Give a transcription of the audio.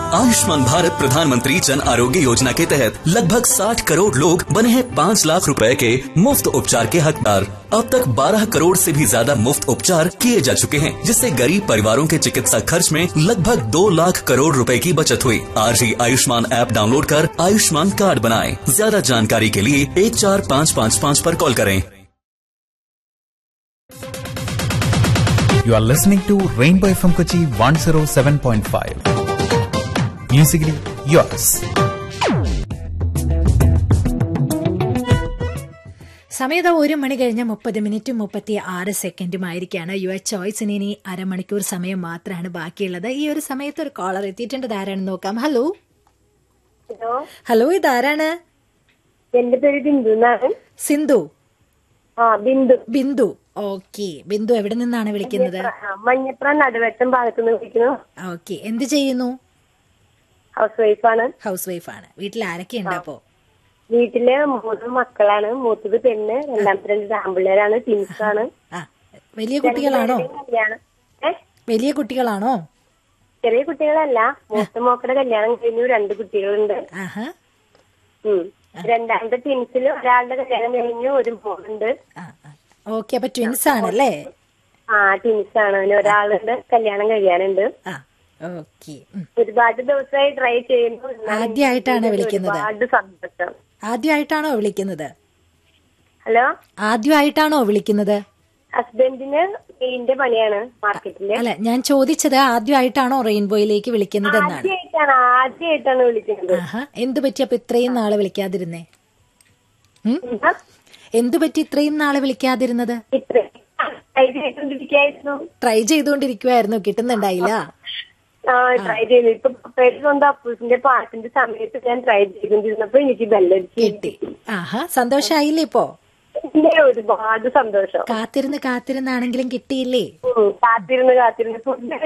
आयुष्मान भारत प्रधानमंत्री जन आरोग्य योजना के तहत लगभग 60 करोड़ लोग बने हैं 5 लाख रुपए के मुफ्त उपचार के हकदार अब तक 12 करोड़ से भी ज्यादा मुफ्त उपचार किए जा चुके हैं जिससे गरीब परिवारों के चिकित्सा खर्च में लगभग 2 लाख करोड़ रुपए की बचत हुई आज ही आयुष्मान ऐप डाउनलोड कर आयुष्मान कार्ड बनाएं ज्यादा जानकारी के लिए एक चार पाँच पाँच पाँच पर कॉल करें You are listening to Rainbow FM Kochi 107.5. Musically yours. സമയത്ത് ഒരു മണി കഴിഞ്ഞ് മുപ്പത് മിനിറ്റും മുപ്പത്തി ആറ് സെക്കൻഡുമായിരിക്കാണ് യുവർ ചോയ്സിന് ഇനി അരമണിക്കൂർ സമയം മാത്രമാണ് ബാക്കിയുള്ളത് ഈ ഒരു സമയത്ത് ഒരു കോളർ എത്തിയിട്ടുണ്ട് ആരാണെന്ന് നോക്കാം ഹലോ ഹലോ ഹലോ ഇതാരാണ് എന്റെ പേര് ബിന്ദു എന്നാണ് സിന്ധു ആ ബിന്ദു ബിന്ദു ഓക്കെ ബിന്ദു എവിടെ നിന്നാണ് വിളിക്കുന്നത് ആ, മഞ്ഞപ്ര നടുവറ്റം ഭാഗത്ത് നിന്ന് വിളിക്കുന്നു ഓക്കെ എന്ത് ചെയ്യുന്നു ഹൗസ് വൈഫാണ് ഹൗസ് വൈഫാണ് വീട്ടിൽ ആരൊക്കെ ഉണ്ട് അപ്പോ വീട്ടിലെ മൂന്ന് മക്കളാണ് മൂത്തത് പെണ്ണ് രണ്ടാമത്തെ രണ്ട് ആമ്പിള്ളേരാണ് ട്വിൻസ് ആണ് ആ വലിയ കുട്ടികളാണോ കല്യാണം ഏ വലിയ കുട്ടികളാണോ ചെറിയ കുട്ടികളല്ല മൂത്ത മോക്കടെ കല്യാണം കഴിഞ്ഞു രണ്ട് കുട്ടികളുണ്ട് ആഹാ ഉം. രണ്ടാമത്തെ ട്വിൻസിൽ ഒരാളുടെ കല്യാണം കഴിഞ്ഞു ഒരു മോളുണ്ട് ഓക്കെ അപ്പൊ ട്വിൻസ് ആണല്ലേ ആ ട്വിൻസ് ആണ് പിന്നെ ഒരാളുടെ കല്യാണം കഴിയാനുണ്ട് ആ ഓക്കെ ഒരുപാട് ദിവസമായി ട്രൈ ചെയ്യുന്നു എന്നാലും ആദ്യമായിട്ടാണ് വിളിക്കുന്നത് ഒരുപാട് സന്തോഷം ആദ്യമായിട്ടാണോ വിളിക്കുന്നത് ഹലോ ആദ്യമായിട്ടാണോ വിളിക്കുന്നത് ഹസ്ബൻഡിന് പെയിന്റ് പണിയാണ് മാർക്കറ്റില് അല്ല ഞാൻ ചോദിച്ചത് ആദ്യമായിട്ടാണോ റെയിൻബോയിലേക്ക് വിളിക്കുന്നത് എന്നാണ് ആദ്യമായിട്ടാണ് ആദ്യമായിട്ടാണ് വിളിക്കുന്നത് ആഹാ എന്ത് പറ്റി അപ്പൊ ഇത്രയും നാള് വിളിക്കാതിരുന്നേ ഉം? എന്താ? എന്ത് പറ്റി ഇത്രയും നാള് വിളിക്കാതിരുന്നത് ഇത്രയും ട്രൈ ചെയ്തോണ്ടിരിക്കായിരുന്നു ട്രൈ ചെയ്തുകൊണ്ടിരിക്കുവായിരുന്നു കിട്ടുന്നുണ്ടായില്ല ആ ട്രൈ ചെയ്തു ഇപ്പൊ പപ്പയുടെ സ്വന്തം അപ്പൂസിന്റെ പാട്ടിന്റെ സമയത്ത് ഞാൻ ട്രൈ ചെയ്തോണ്ടിരുന്നപ്പോ എനിക്ക് ബെല്ലടിച്ച് കിട്ടി ആഹാ സന്തോഷായില്ലേ ഇപ്പോ പിന്നെ ഒരുപാട് സന്തോഷം കാത്തിരുന്ന് കാത്തിരുന്നാണെങ്കിലും കിട്ടിയില്ലേ ഉം, കാത്തിരുന്ന് കാത്തിരുന്ന് ഫുഡ്